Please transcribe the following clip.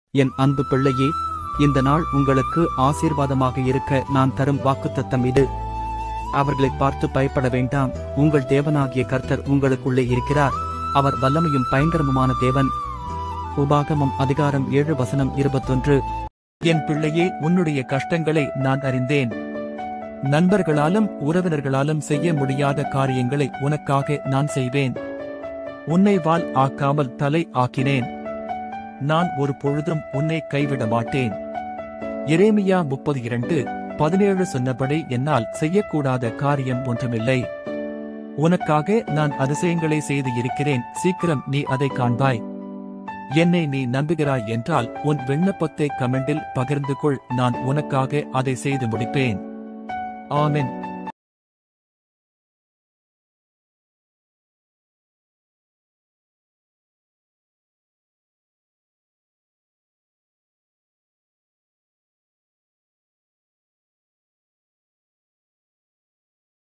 என் அன்பு பிள்ளையே இந்த நாள் உங்களுக்கு ஆசீர்வாதமாக இருக்க நான் தரும் வாக்குத்தத்தம் இது அவர்களை பார்த்து பயப்பட வேண்டாம் உங்கள் தேவனாகிய கர்த்தர் உங்களுக்குள்ளே இருக்கிறார் அவர் வல்லமையும் பயங்கரமுமான தேவன் உபாகமம் அதிகாரம் ஏழு வசனம் இருபத்தொன்று என் பிள்ளையே உன்னுடைய கஷ்டங்களை நான் அறிந்தேன் நண்பர்களாலும் உறவினர்களாலும் செய்ய முடியாத காரியங்களை உனக்காக நான் செய்வேன் உன்னை வால் ஆக்காமல் தலை ஆக்கினேன் நான் ஒரு பொழுதும் உன்னை கைவிட மாட்டேன் எரேமியா முப்பது இரண்டு பதினேழு சொன்னபடி என்னால் செய்யக்கூடாத காரியம் ஒன்றுமில்லை உனக்காக நான் அதிசயங்களை செய்து இருக்கிறேன் சீக்கிரம் நீ அதை காண்பாய் என்னை நீ நம்புகிறாய் என்றால் உன் விண்ணப்பத்தை கமெண்டில் பகிர்ந்து கொள் நான் உனக்காக அதை செய்து முடிப்பேன் ஆமென்